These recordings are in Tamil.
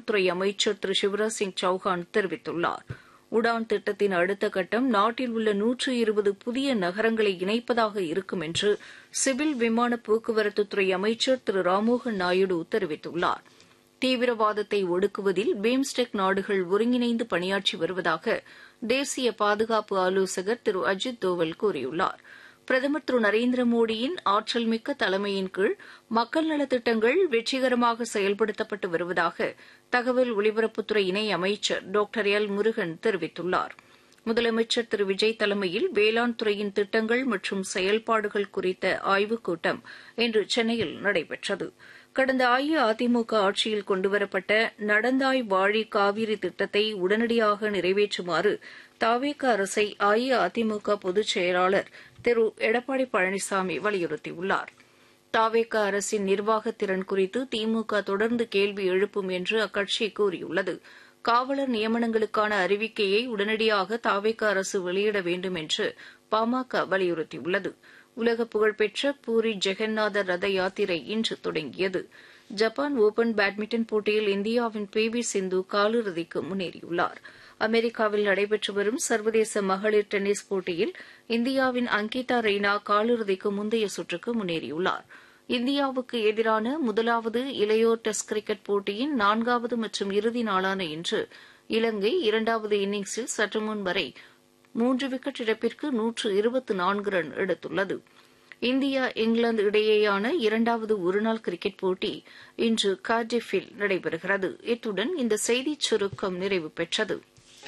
உள்துறை அமைச்சர் திரு சிவராஜ் சிங் சௌஹான் தெரிவித்துள்ளார் உடான் திட்டத்தின் அடுத்த கட்டம் நாட்டில் உள்ள நூற்று இருபது புதிய நகரங்களை இணைப்பதாக இருக்கும் என்று சிவில் விமான போக்குவரத்துத்துறை அமைச்சர் திரு ராம்மோகன் நாயுடு தெரிவித்துள்ளார் தீவிரவாதத்தை ஒடுக்குவதில் பிம்ஸ்டெக் நாடுகள் ஒருங்கிணைந்து பணியாற்றி வருவதாக தேசிய பாதுகாப்பு ஆலோசகர் திரு அஜித் தோவல் கூறியுள்ளார் பிரதமர் திரு நரேந்திர மோடியின் ஆற்றல் மிக்க தலைமையின் கீழ் மக்கள் நலத்திட்டங்கள் வெற்றிகரமாக செயல்படுத்தப்பட்டு வருவதாக தகவல் ஒலிபரப்புத்துறை இணை அமைச்சர் டாக்டர் எல் முருகன் தெரிவித்துள்ளார் முதலமைச்சர் திரு விஜய் தலைமையில் வேளாண் துறையின் திட்டங்கள் மற்றும் செயல்பாடுகள் குறித்த ஆய்வுக் கூட்டம் இன்று சென்னையில் நடைபெற்றது கடந்த அஇஅதிமுக ஆட்சியில் கொண்டுவரப்பட்ட நடந்தாய் வாழி காவிரி திட்டத்தை உடனடியாக நிறைவேற்றுமாறு தாவேக அரசை அஇஅதிமுக பொதுச் செயலாளர் திரு எடப்பாடி பழனிசாமி வலியுறுத்தியுள்ளார் தாவேக அரசின் நிர்வாகத் திறன் குறித்து திமுக தொடர்ந்து கேள்வி எழுப்பும் என்று அக்கட்சி கூறியுள்ளது காவலர் நியமனங்களுக்கான அறிவிக்கையை உடனடியாக தாவேக அரசு வெளியிட வேண்டும் என்று பாமக வலியுறுத்தியுள்ளது உலக புகழ்பெற்ற பூரி ஜெகநாதர் ரத யாத்திரை இன்று தொடங்கியது ஜப்பான் ஒபன் பேட்மிண்டன் போட்டியில் இந்தியாவின் பி வி சிந்து காலிறுதிக்கு முன்னேறியுள்ளார் அமெரிக்காவில் நடைபெற்று வரும் சர்வதேச மகளிர் டென்னிஸ் போட்டியில் இந்தியாவின் அங்கிதா ரெய்னா காலிறுதிக்கு முந்தைய சுற்றுக்கு முன்னேறியுள்ளார் இந்தியாவுக்கு எதிரான முதலாவது இளையோர் டெஸ்ட் கிரிக்கெட் போட்டியின் நான்காவது மற்றும் இறுதி நாளான இன்று இலங்கை இரண்டாவது இன்னிங்ஸில் சற்றுமுன் வரை மூன்று விக்கெட் இழப்பிற்கு நூற்று இருபத்து நான்கு ரன் எடுத்துள்ளது இந்தியா இங்கிலாந்து இடையேயான இரண்டாவது ஒருநாள் கிரிக்கெட் போட்டி இன்று கார்டிஃபில் நடைபெறுகிறது இத்துடன் இந்த செய்திச் சுருக்கம் நிறைவு பெற்றது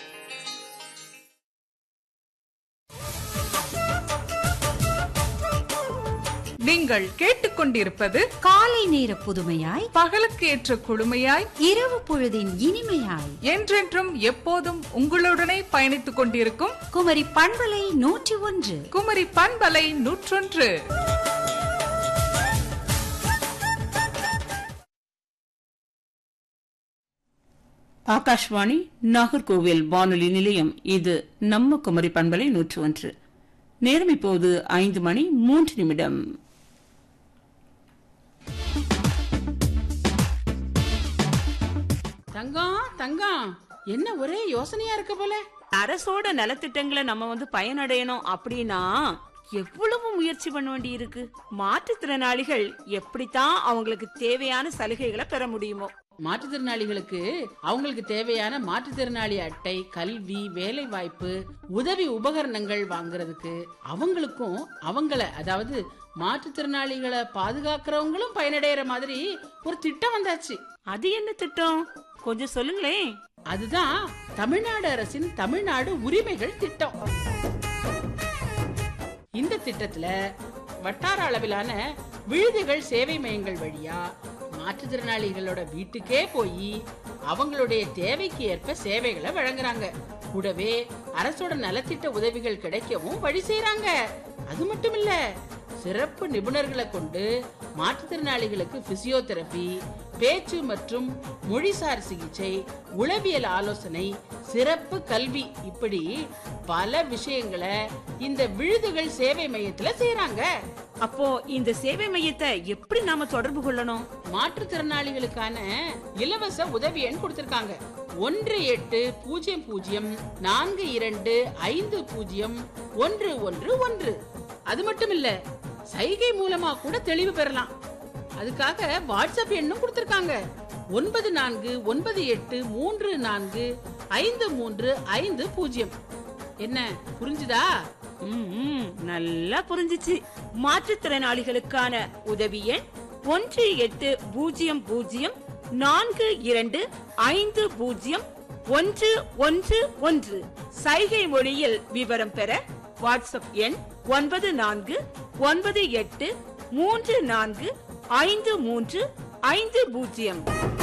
நீங்கள் கேட்டுக்கொண்டிருப்பது காலை நேர புதுமையாய் பகலுக்கு ஏற்ற குழுமையாய் இரவு பொழுதின் இனிமையாய் என்றென்றும் எப்போதும் உங்களுடனே பயணித்துக் கொண்டிருக்கும் குமரி பண்பலை நூற்றி ஒன்று குமரி பண்பலை நூற்றொன்று ஆகாஷ்வாணி நாகர்கோவில் வானொலி நிலையம் இது நம்ம குமரி பண்பலை நூற்று ஒன்று நேரம் இப்போது ஐந்து மணி மூன்று நிமிடம் தங்கம் தங்கம் என்ன ஒரே யோசனையா இருக்க போல அரசோட நலத்திட்டங்களை நம்ம வந்து பயனடையணும் அப்படின்னா எவ்வளவு முயற்சி பண்ண வேண்டி இருக்கு மாற்றுத்திறனாளிகள் எப்படித்தான் அவங்களுக்கு தேவையான சலுகைகளை பெற முடியுமோ மாற்றுத்திறனாளிகளுக்கு அவங்களுக்கு தேவையான மாற்றுத்திறனாளி அட்டை கல்வி வேலை வாய்ப்பு உதவி உபகரணங்கள் வாங்குறதுக்கு அவங்களுக்கும் அவங்கள அதாவது மாற்றுத்திறனாளிகளை பாதுகாக்கிறவங்களும் பயனடைகிற மாதிரி ஒரு திட்டம் வந்தாச்சு அது என்ன திட்டம் கொஞ்சம் சொல்லுங்களேன் அதுதான் தமிழ்நாடு அரசின் தமிழ்நாடு உரிமைகள் திட்டம் இந்த திட்டத்துல வட்டார அளவிலான விழுதுகள் சேவை மையங்கள் வழியா மாற்றுத்திறனாளிகளோட வீட்டுக்கே போய் அவங்களுடைய தேவைக்கு ஏற்ப சேவைகளை வழங்குறாங்க கூடவே அரசோட நலத்திட்ட உதவிகள் கிடைக்கவும் வழி செய்றாங்க அது மட்டும் இல்ல சிறப்பு நிபுணர்களை கொண்டு மாற்றுத்திறனாளிகளுக்கு பிசியோதெரபி பேச்சு மற்றும் மொழிசார் சிகிச்சை உளவியல் ஆலோசனை சிறப்பு கல்வி இப்படி பல விஷயங்களை இந்த விழுதுகள் சேவை மையத்துல செய்றாங்க அப்போ இந்த சேவை மையத்தை எப்படி நாம தொடர்பு கொள்ளணும் மாற்றுத்திறனாளிகளுக்கான இலவச உதவி எண் கொடுத்திருக்காங்க ஒன்று எட்டு பூஜ்ஜியம் பூஜ்ஜியம் நான்கு இரண்டு ஐந்து பூஜ்ஜியம் ஒன்று ஒன்று ஒன்று அது மட்டும் இல்ல சைகை மூலமா கூட தெளிவு பெறலாம் அதுக்காக வாட்ஸ்அப் எண்ணும் கொடுத்திருக்காங்க ஒன்பது நான்கு ஒன்பது எட்டு மூன்று நான்கு ஐந்து மூன்று ஐந்து பூஜ்ஜியம் என்ன புரிஞ்சுதா ம், ம், நல்லா புரிஞ்சுச்சு மாற்றுத்திறனாளிகளுக்கான உதவி எண் ஒன்று எட்டு பூஜ்ஜியம் பூஜ்ஜியம் நான்கு இரண்டு ஐந்து பூஜ்ஜியம் ஒன்று ஒன்று ஒன்று சைகை மொழியில் விவரம் பெற வாட்ஸ்அப் எண் ஒன்பது நான்கு ஒன்பது எட்டு மூன்று நான்கு ஐந்து மூன்று ஐந்து பூஜ்ஜியம்